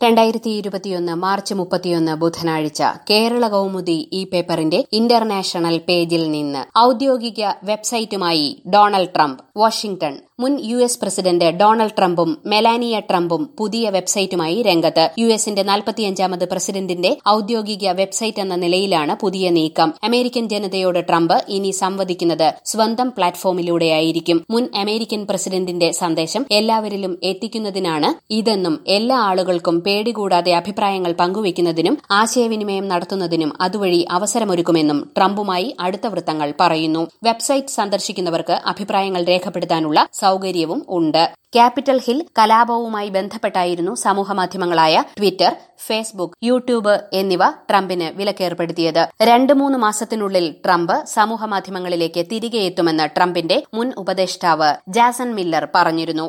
രണ്ടായിരത്തി ഇരുപത്തിയൊന്ന് മാർച്ച് മുപ്പത്തിയൊന്ന് ബുധനാഴ്ച കേരള കൗമുദി ഈ പേപ്പറിന്റെ ഇന്റർനാഷണൽ പേജിൽ നിന്ന് ഔദ്യോഗിക വെബ്സൈറ്റുമായി ഡൊണാൾഡ് ട്രംപ് വാഷിംഗ്ടൺ മുൻ യു എസ് പ്രസിഡന്റ് ഡൊണാൾഡ് ട്രംപും മെലാനിയ ട്രംപും പുതിയ വെബ്സൈറ്റുമായി രംഗത്ത് യു എസിന്റെ നാൽപ്പത്തിയഞ്ചാമത് പ്രസിഡന്റിന്റെ ഔദ്യോഗിക വെബ്സൈറ്റ് എന്ന നിലയിലാണ് പുതിയ നീക്കം അമേരിക്കൻ ജനതയോട് ട്രംപ് ഇനി സംവദിക്കുന്നത് സ്വന്തം പ്ലാറ്റ്ഫോമിലൂടെയായിരിക്കും മുൻ അമേരിക്കൻ പ്രസിഡന്റിന്റെ സന്ദേശം എല്ലാവരിലും എത്തിക്കുന്നതിനാണ് ഇതെന്നും എല്ലാ ആളുകൾക്കും പേടികൂടാതെ അഭിപ്രായങ്ങൾ പങ്കുവയ്ക്കുന്നതിനും ആശയവിനിമയം നടത്തുന്നതിനും അതുവഴി അവസരമൊരുക്കുമെന്നും ട്രംപുമായി അടുത്ത വൃത്തങ്ങൾ പറയുന്നു വെബ്സൈറ്റ് സന്ദർശിക്കുന്നവർക്ക് അഭിപ്രായങ്ങൾ രേഖപ്പെടുത്താനുള്ള സൌകര്യവും ഉണ്ട് ക്യാപിറ്റൽ ഹിൽ കലാപവുമായി ബന്ധപ്പെട്ടായിരുന്നു സമൂഹമാധ്യമങ്ങളായ ട്വിറ്റർ ഫേസ്ബുക്ക് യൂട്യൂബ് എന്നിവ ട്രംപിന് വിലക്കേർപ്പെടുത്തിയത് രണ്ട് മൂന്ന് മാസത്തിനുള്ളിൽ ട്രംപ് സമൂഹമാധ്യമങ്ങളിലേക്ക് തിരികെ എത്തുമെന്ന് ട്രംപിന്റെ മുൻ ഉപദേഷ്ടാവ് ജാസൺ മില്ലർ പറഞ്ഞിരുന്നു